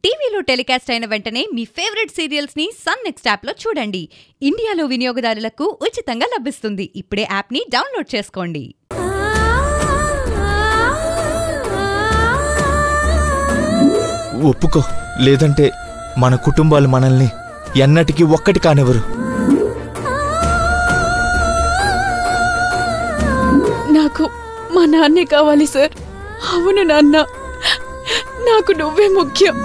టీవీలో టెలికాస్ట్ అయిన వెంటనే మీ ఫేవరెట్ సీరియల్స్ ని సన్ నెక్స్ట్ యాప్ లో చూడండి ఇండియాలో వినియోగదారులకు ఉచితంగా లభిస్తుంది ఇప్పుడే యాప్ ని డౌన్లోడ్ చేసుకోండి ఒప్పుకో లేదంటే మన కుటుంబాలు మనల్ని ఎన్నటికీ ఒక్కటి కానివ్వరు నాకు మా నాన్నే కావాలి సార్ అవును నాన్న నాకు నువ్వే ముఖ్యం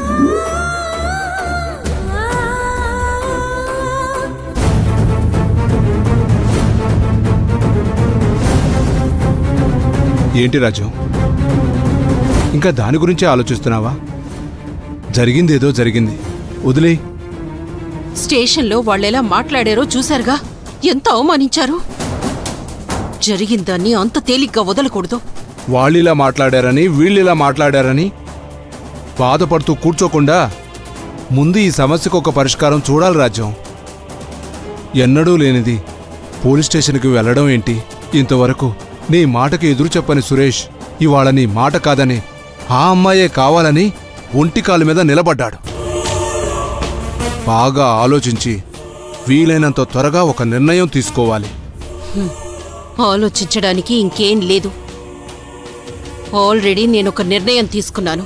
ఏంటి రాజు ఇంకా దాని గురించే ఆలోచిస్తున్నావా జరిగిందేదో జరిగింది వదిలే స్టేషన్లో వాళ్ళెలా మాట్లాడారో చూశారుగా ఎంత అవమానించారు జరిగిందాన్ని అంత తేలిగ్గా వదలకూడదు వాళ్ళిలా మాట్లాడారని వీళ్ళిలా మాట్లాడారని బాధపడుతూ కూర్చోకుండా ముందు ఈ సమస్యకు ఒక పరిష్కారం చూడాలి రాజ్యం ఎన్నడూ లేనిది పోలీస్ స్టేషన్కి వెళ్ళడం ఏంటి ఇంతవరకు నీ మాటకి ఎదురు చెప్పని సురేష్ ఇవాళ నీ మాట కాదని ఆ అమ్మాయే కావాలని ఒంటి కాలు మీద నిలబడ్డాడు బాగా ఆలోచించి వీలైనంత త్వరగా ఒక నిర్ణయం తీసుకోవాలి ఆలోచించడానికి ఇంకేం లేదు ఆల్రెడీ నేనొక నిర్ణయం తీసుకున్నాను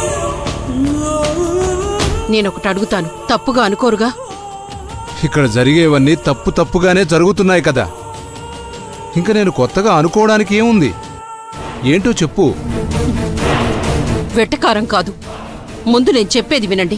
నేనొకటి అడుగుతాను తప్పుగా అనుకోరుగా ఇక్కడ జరిగేవన్నీ తప్పు తప్పుగానే జరుగుతున్నాయి కదా ఇంకా నేను కొత్తగా అనుకోవడానికి ఏముంది ఏంటో చెప్పు వెట్టకారం కాదు ముందు నేను చెప్పేది వినండి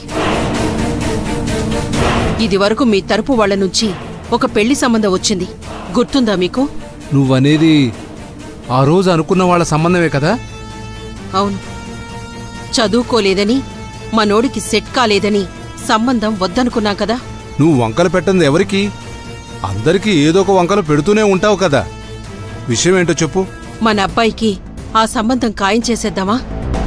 ఇది వరకు మీ తరపు వాళ్ళ నుంచి ఒక పెళ్లి సంబంధం వచ్చింది గుర్తుందా మీకు నువ్వనేది ఆ రోజు అనుకున్న వాళ్ళ సంబంధమే కదా అవును చదువుకోలేదని మనోడికి సెట్ కాలేదని సంబంధం వద్దనుకున్నాం కదా నువ్వు వంకలు పెట్టంది ఎవరికి అందరికీ ఏదో ఒక వంకలు పెడుతూనే ఉంటావు కదా విషయం ఏంటో చెప్పు మన అబ్బాయికి ఆ సంబంధం ఖాయం చేసేద్దామా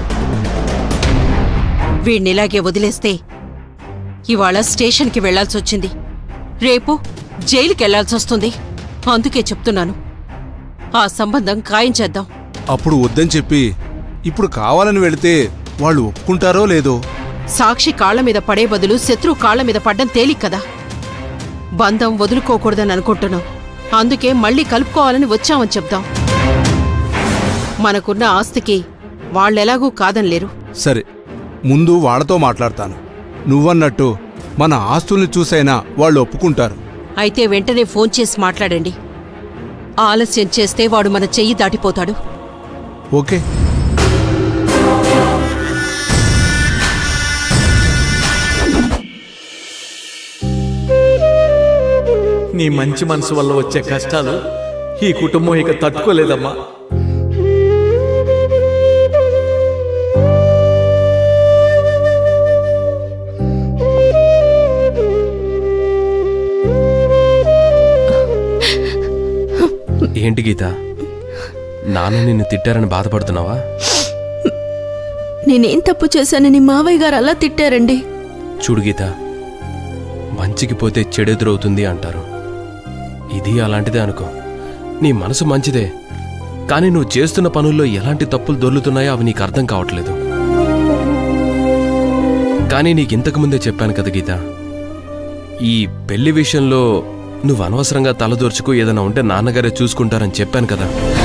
వీణ్ణిలాగే వదిలేస్తే ఇవాళ స్టేషన్కి వెళ్లాల్సొచ్చింది రేపు జైలుకి వెళ్లాల్సొస్తుంది అందుకే చెప్తున్నాను ఆ సంబంధం ఖాయం చేద్దాం అప్పుడు వద్దని చెప్పి ఇప్పుడు కావాలని వెళితే వాళ్ళు ఒప్పుకుంటారో లేదో సాక్షి కాళ్ల మీద పడే బదులు శత్రు కాళ్ల మీద పడ్డం తేలిక్ కదా బంధం వదులుకోకూడదని అనుకుంటున్నాం అందుకే మళ్ళీ కలుపుకోవాలని వచ్చామని చెప్దాం మనకున్న ఆస్తికి వాళ్ళెలాగూ కాదనిలేరు సరే ముందు వాళ్ళతో మాట్లాడతాను నువ్వన్నట్టు మన ఆస్తుల్ని చూసైనా వాళ్ళు ఒప్పుకుంటారు అయితే వెంటనే ఫోన్ చేసి మాట్లాడండి ఆలస్యం చేస్తే వాడు మన చెయ్యి దాటిపోతాడు ఓకే నీ మంచి మనసు వల్ల వచ్చే కష్టాలు ఈ కుటుంబం ఇక తట్టుకోలేదమ్మా ఏంటి గీత నాన్న నిన్ను తిట్టారని బాధపడుతున్నావా నేనేం తప్పు చేశానని మావయ్య గారు అలా తిట్టారండి చూడు గీత మంచికి పోతే చెడెదురవుతుంది అంటారు ఇది అలాంటిదే అనుకో నీ మనసు మంచిదే కానీ నువ్వు చేస్తున్న పనుల్లో ఎలాంటి తప్పులు దొర్లుతున్నాయో అవి నీకు అర్థం కావట్లేదు కానీ నీకు ఇంతకు ముందే చెప్పాను కదా గీత ఈ పెళ్లి విషయంలో నువ్వు అనవసరంగా తలదూర్చుకు ఏదైనా ఉంటే నాన్నగారే చూసుకుంటారని చెప్పాను కదా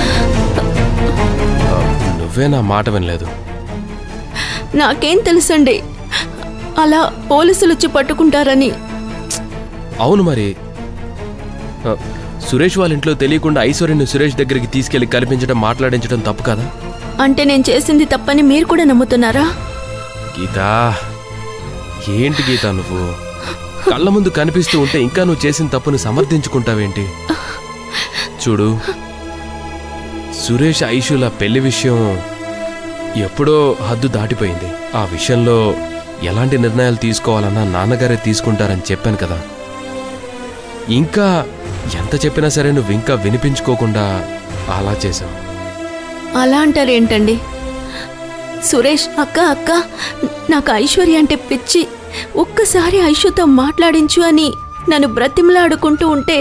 ఆ, నువ్వే నా మాట వినలేదు నాకేం తెలుసండి అలా పోలీసులు వచ్చి పట్టుకుంటారని అవును మరి ఆ, సురేష్ వాళ్ళ ఇంట్లో తెలియకుండా ఐశ్వర్యని సురేష్ దగ్గరికి తీసుకెళ్లి కల్పించడం మాట్లాడించడం తప్పు కదా అంటే నేను చేసింది తప్పని మీరు కూడా నమ్ముతున్నారా గీతా ఏంటి గీత నువ్వు కళ్ళ ముందు కనిపిస్తూ ఉంటే ఇంకా నువ్వు చేసిన తప్పుని సమర్థించుకుంటావేంటి చూడు సురేష్ ఐషుల పెళ్లి విషయం ఎప్పుడో హద్దు దాటిపోయింది ఆ విషయంలో ఎలాంటి నిర్ణయాలు తీసుకోవాలన్నా నాన్నగారే తీసుకుంటారని చెప్పాను కదా ఇంకా ఎంత చెప్పినా సరే నువ్వు ఇంకా వినిపించుకోకుండా అలా చేశావు అలా అంటారేంటండి సురేష్ అక్క అక్క నాకు ఐశ్వర్య అంటే పిచ్చి ఒక్కసారి ఐషుతో మాట్లాడించు అని నన్ను బ్రతిమలాడుకుంటూ ఉంటే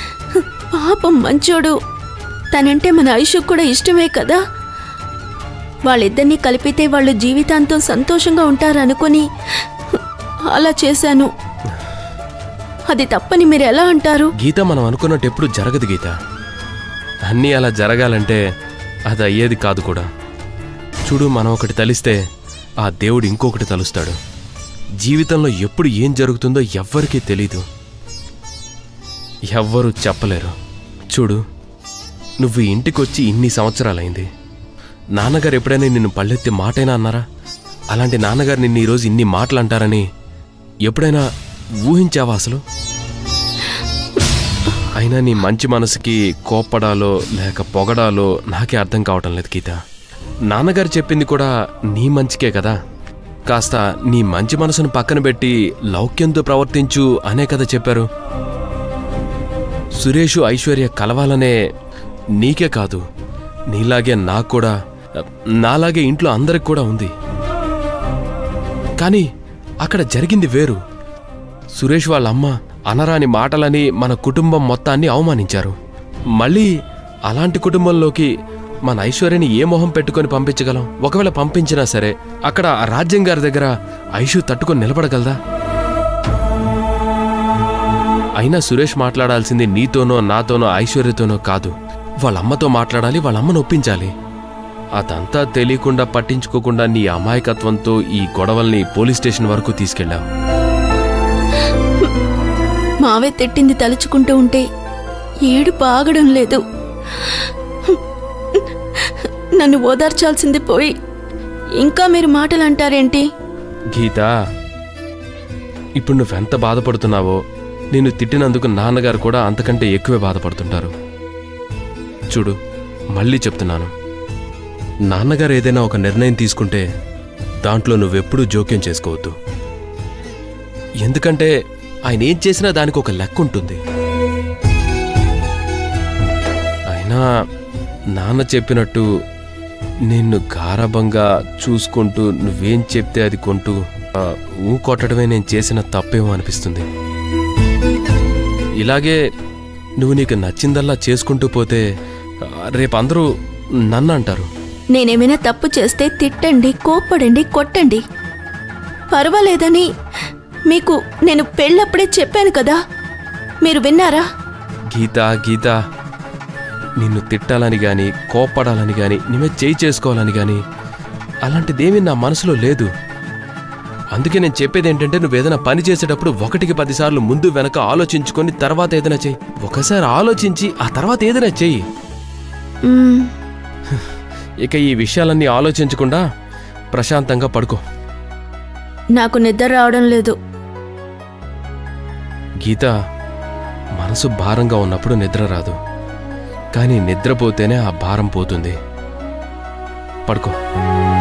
పాపం మంచోడు తనంటే మన ఐషుకు కూడా ఇష్టమే కదా వాళ్ళిద్దరినీ కలిపితే వాళ్ళు జీవితాంతం సంతోషంగా ఉంటారనుకుని అలా చేశాను అది తప్పని మీరు ఎలా అంటారు గీత మనం అనుకున్నట్టు ఎప్పుడు జరగదు గీత అన్నీ అలా జరగాలంటే అది అయ్యేది కాదు కూడా చూడు మనం ఒకటి తలిస్తే ఆ దేవుడు ఇంకొకటి తలుస్తాడు జీవితంలో ఎప్పుడు ఏం జరుగుతుందో ఎవ్వరికీ తెలీదు ఎవ్వరూ చెప్పలేరు చూడు నువ్వు ఈ ఇంటికొచ్చి ఇన్ని సంవత్సరాలైంది నాన్నగారు ఎప్పుడైనా నిన్ను పళ్ళెత్తి మాటైనా అన్నారా అలాంటి నాన్నగారు నిన్ను ఈరోజు ఇన్ని మాటలు అంటారని ఎప్పుడైనా ఊహించావా అసలు అయినా నీ మంచి మనసుకి కోప్పడాలో లేక పొగడాలో నాకే అర్థం కావటం లేదు గీత నాన్నగారు చెప్పింది కూడా నీ మంచికే కదా కాస్త నీ మంచి మనసును పక్కన పెట్టి లౌక్యంతో ప్రవర్తించు అనే కదా చెప్పారు సురేషు ఐశ్వర్య కలవాలనే నీకే కాదు నీలాగే నాకు కూడా నాలాగే ఇంట్లో అందరికి కూడా ఉంది కానీ అక్కడ జరిగింది వేరు సురేష్ వాళ్ళ అమ్మ అనరాని మాటలని మన కుటుంబం మొత్తాన్ని అవమానించారు మళ్ళీ అలాంటి కుటుంబంలోకి మన ఐశ్వర్యని ఏ మొహం పెట్టుకొని పంపించగలం ఒకవేళ పంపించినా సరే అక్కడ ఆ రాజ్యం గారి దగ్గర ఐషు తట్టుకొని నిలబడగలదా అయినా సురేష్ మాట్లాడాల్సింది నీతోనో నాతోనో ఐశ్వర్యతోనో కాదు వాళ్ళ అమ్మతో మాట్లాడాలి వాళ్ళ అమ్మను ఒప్పించాలి అదంతా తెలియకుండా పట్టించుకోకుండా నీ అమాయకత్వంతో ఈ గొడవల్ని పోలీస్ స్టేషన్ వరకు తీసుకెళ్ళావు మావే తిట్టింది తలుచుకుంటూ ఉంటే ఏడు బాగడం లేదు నన్ను ఓదార్చాల్సింది పోయి ఇంకా మీరు మాటలు అంటారేంటి గీత ఇప్పుడు నువ్వెంత బాధపడుతున్నావో నిన్ను తిట్టినందుకు నాన్నగారు కూడా అంతకంటే ఎక్కువే బాధపడుతుంటారు చూడు మళ్ళీ చెప్తున్నాను నాన్నగారు ఏదైనా ఒక నిర్ణయం తీసుకుంటే దాంట్లో నువ్వెప్పుడూ జోక్యం చేసుకోవద్దు ఎందుకంటే ఆయన ఏం చేసినా దానికి ఒక లెక్క ఉంటుంది అయినా నాన్న చెప్పినట్టు నిన్ను గారభంగా చూసుకుంటూ నువ్వేం చెప్తే అది కొంటూ ఆ, ఊ కొట్టడమే నేను చేసిన తప్పేమో అనిపిస్తుంది ఇలాగే నువ్వు నీకు నచ్చిందల్లా చేసుకుంటూ పోతే ఆ, రేపు అందరూ నన్ను అంటారు నేనేమైనా తప్పు చేస్తే తిట్టండి కోప్పడండి కొట్టండి పర్వాలేదని మీకు నేను పెళ్ళప్పుడే చెప్పాను కదా మీరు విన్నారా గీత గీత నిన్ను తిట్టాలని గాని కోప్పడాలని గాని నీ మీద చేయి చేసుకోవాలని గాని అలాంటిదేమీ నా మనసులో లేదు అందుకే నేను చెప్పేది ఏంటంటే నువ్వు ఏదైనా పని చేసేటప్పుడు ఒకటికి పదిసార్లు ముందు వెనక ఆలోచించుకొని తర్వాత ఏదైనా చెయ్యి ఒకసారి ఆలోచించి ఆ తర్వాత ఏదైనా చెయ్యి మ్మ్, ఇక ఈ విషయాలన్నీ ఆలోచించకుండా ప్రశాంతంగా పడుకో నాకు నిద్ర రావడం లేదు గీత మనసు భారంగా ఉన్నప్పుడు నిద్ర రాదు కానీ నిద్రపోతేనే ఆ భారం పోతుంది పడుకో